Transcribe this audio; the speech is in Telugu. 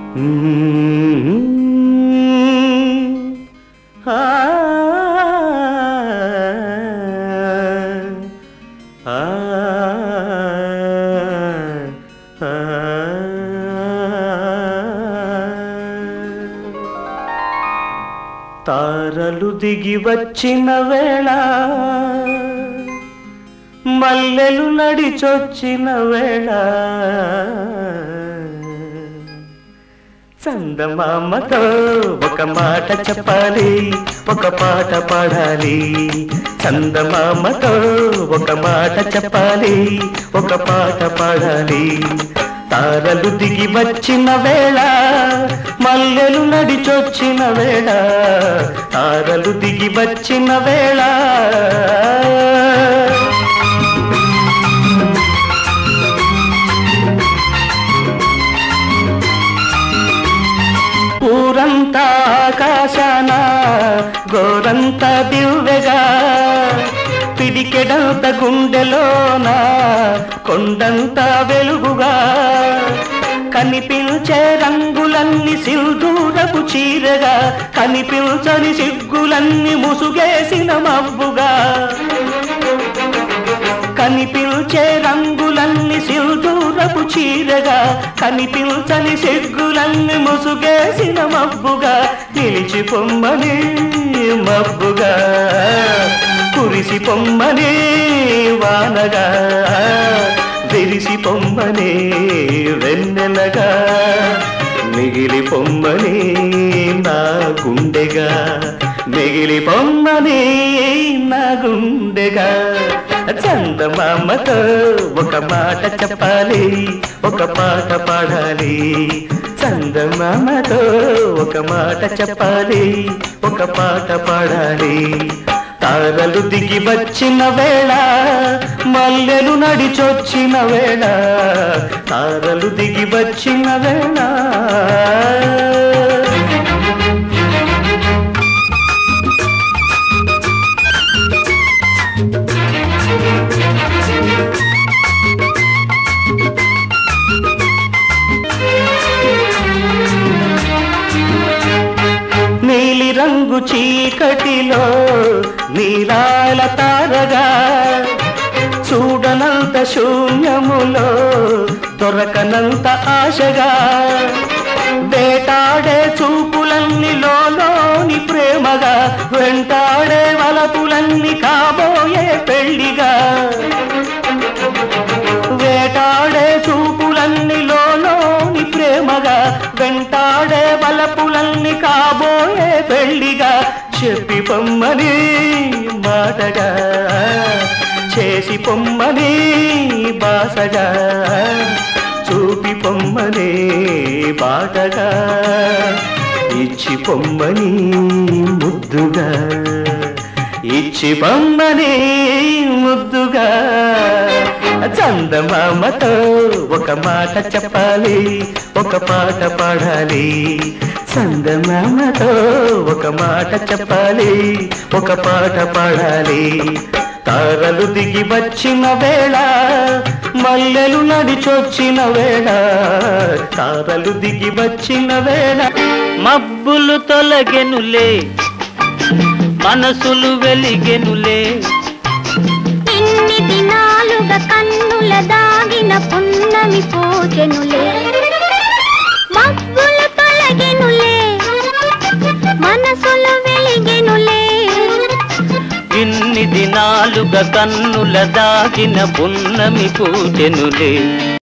తారలు దిగి వచ్చిన వేళ మల్లెలు నడిచొచ్చిన వేళ చందమామతో ఒక మాట చెప్పాలి ఒక పాట పాడాలి చందమామతో ఒక మాట చెప్పాలి ఒక పాట పాడాలి తారలు దిగి వచ్చిన వేళ మల్లెలు నడిచొచ్చిన వేళ తారలు దిగి వచ్చిన వేళ ఊరంతా ఆకాశాన గోరంతా దివ్వెగా పిడికెడంత గుండెలోన కొండంత వెలుగుగా కనిపించే రంగులన్నీ సిల్దూరపు చీరగా కనిపించని సిగ్గులన్నీ ముసుగేసిన మబ్బుగా కనిపించే రంగులన్నీ సిల్దూరపు చీరగా కనిపించని సిగ్గులన్నీ ముసుగేసిన మబ్బుగా నిలిచి పొమ్మని మబ్బుగా కురిసి పొమ్మని వానగా విరిసి పొమ్మని వెన్నెలగా మిగిలి పొమ్మని నా గుండెగా మిగిలి పొమ్మని నా గుండెగా చందమామతో ఒక మాట చెప్పాలి ఒక పాట పాడాలి చందమామతో ఒక మాట చెప్పాలి ఒక పాట పాడాలి తారలు దిగి వచ్చిన వేళ మల్లెలు నడిచొచ్చిన వేళ తారలు దిగి వచ్చిన వేళ నీలి రంగు చీకటిలో నీలాల తారగా చూడనంత శూన్యములో దొరకనంత ఆశగా వేటాడే చూపులన్నీ లోని ప్రేమగా వెంటాడే వలపులన్నీ కాబోయే పెళ్లిగా వేటాడే చూపులన్నీ లోని ప్రేమగా వెంటాడే బలపులన్నీ కాబోయే పెళ్లిగా చెప్పి పొమ్మని మాటగా చేసి పొమ్మని బాసగా చూపి పొమ్మని బాటగా ఇచ్చి పొమ్మని ముద్దుగా ఇచ్చి పొమ్మని ముద్దుగా చందమామతో ఒక మాట చెప్పాలి ఒక పాట పాడాలి చందమామతో ఒక మాట చెప్పాలి ఒక పాట పాడాలి తారలు దిగి వచ్చిన వేళ మల్లెలు నడిచొచ్చిన వేళ తారలు దిగి వచ్చిన వేళ మబ్బులు తొలగెనులే మనసులు వెలిగెనులే ఇన్ని దినాలుగా కన్నుల దాగిన పున్నమి పూజెనులే మబ్బులు తొలగెనులే మనసులు వెలిగెనులే ఇన్ని దినాలుగా కన్నుల దాగిన పున్నమి పూజెనులే